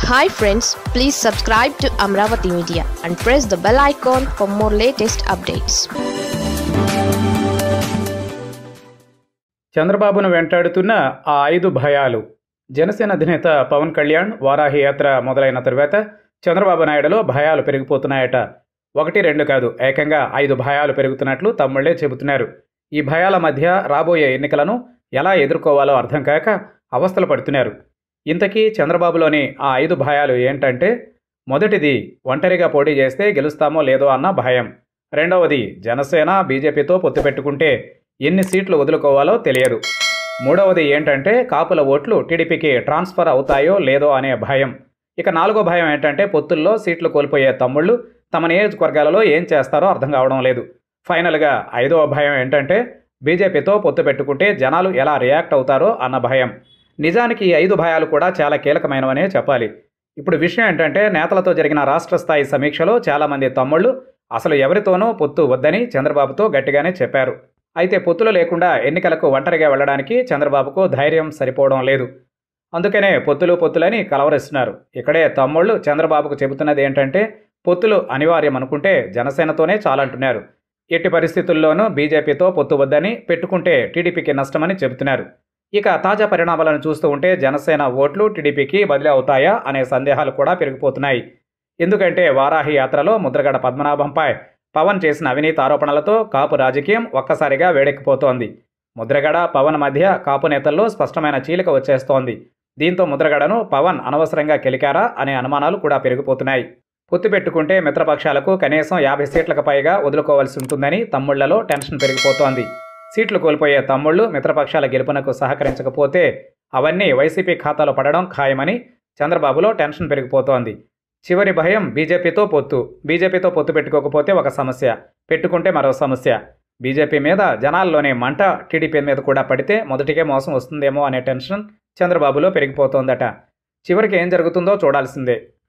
hi friends please subscribe to Amaravati media and press the bell icon for more latest updates చంద్రబాబును వెంటాడుతున్న ఆ ఐదు భయాలు జనసేన అధినేత పవన్ కళ్యాణ్ వారాహి యాత్ర మొదలైన తరువాత చంద్రబాబు నాయుడులో భయాలు పెరిగిపోతున్నాయట ఒకటి రెండు కాదు ఏకంగా ఐదు భయాలు పెరుగుతున్నట్లు తమ్ముళ్లే చెబుతున్నారు ఈ భయాల మధ్య రాబోయే ఎన్నికలను ఎలా ఎదుర్కోవాలో అర్థం కాక అవస్థలు పడుతున్నారు ఇంతకీ చంద్రబాబులోని ఆ ఐదు భయాలు ఏంటంటే మొదటిది ఒంటరిగా పోటీ చేస్తే గెలుస్తామో లేదో అన్న భయం రెండవది జనసేన బీజేపీతో పొత్తు పెట్టుకుంటే ఎన్ని సీట్లు వదులుకోవాలో తెలియదు మూడవది ఏంటంటే కాపుల ఓట్లు టీడీపీకి ట్రాన్స్ఫర్ అవుతాయో లేదో అనే భయం ఇక నాలుగో భయం ఏంటంటే పొత్తుల్లో సీట్లు కోల్పోయే తమ్ముళ్ళు తమ నియోజకవర్గాలలో ఏం చేస్తారో అర్థం కావడం లేదు ఫైనల్గా ఐదవ భయం ఏంటంటే బీజేపీతో పొత్తు పెట్టుకుంటే జనాలు ఎలా రియాక్ట్ అవుతారో అన్న భయం నిజానికి ఈ ఐదు భయాలు కూడా చాలా కీలకమైనవనే చెప్పాలి ఇప్పుడు విషయం ఏంటంటే నేతలతో జరిగిన రాష్ట్ర స్థాయి సమీక్షలో చాలామంది తమ్ముళ్ళు అసలు ఎవరితోనూ పొత్తు వద్దని చంద్రబాబుతో గట్టిగానే చెప్పారు అయితే పొత్తులు లేకుండా ఎన్నికలకు ఒంటరిగా వెళ్ళడానికి చంద్రబాబుకు ధైర్యం సరిపోవడం లేదు అందుకనే పొత్తులు పొత్తులని కలవరిస్తున్నారు ఇక్కడే తమ్ముళ్ళు చంద్రబాబుకు చెబుతున్నది ఏంటంటే పొత్తులు అనివార్యం అనుకుంటే జనసేనతోనే చాలంటున్నారు ఎట్టి పరిస్థితుల్లోనూ బీజేపీతో పొత్తు వద్దని పెట్టుకుంటే టీడీపీకి నష్టమని చెబుతున్నారు ఇక తాజా పరిణామాలను చూస్తూ ఉంటే జనసేన ఓట్లు టీడీపీకి బదిలీ అవుతాయా అనే సందేహాలు కూడా పెరిగిపోతున్నాయి ఎందుకంటే వారాహి యాత్రలో ముద్రగడ పద్మనాభంపై పవన్ చేసిన అవినీతి ఆరోపణలతో కాపు రాజకీయం ఒక్కసారిగా వేడెక్కిపోతోంది ముద్రగడ పవన్ మధ్య కాపు నేతల్లో స్పష్టమైన చీలిక వచ్చేస్తోంది దీంతో ముద్రగడను పవన్ అనవసరంగా కెలికారా అనే అనుమానాలు కూడా పెరిగిపోతున్నాయి పొత్తు పెట్టుకుంటే మిత్రపక్షాలకు కనీసం యాభై సీట్లకు పైగా వదులుకోవాల్సి ఉంటుందని తమ్ముళ్లలో టెన్షన్ పెరిగిపోతోంది సీట్లు కోల్పోయే తమ్ముళ్ళు మిత్రపక్షాల గెలుపునకు సహకరించకపోతే అవన్నీ వైసీపీ ఖాతాలో పడడం ఖాయమని చంద్రబాబులో టెన్షన్ పెరిగిపోతోంది చివరి భయం బీజేపీతో పొత్తు బీజేపీతో పొత్తు పెట్టుకోకపోతే ఒక సమస్య పెట్టుకుంటే మరో సమస్య బీజేపీ మీద జనాల్లోనే మంట టీడీపీ మీద కూడా పడితే మొదటికే మోసం వస్తుందేమో అనే టెన్షన్ చంద్రబాబులో పెరిగిపోతోందట చివరికి ఏం జరుగుతుందో చూడాల్సిందే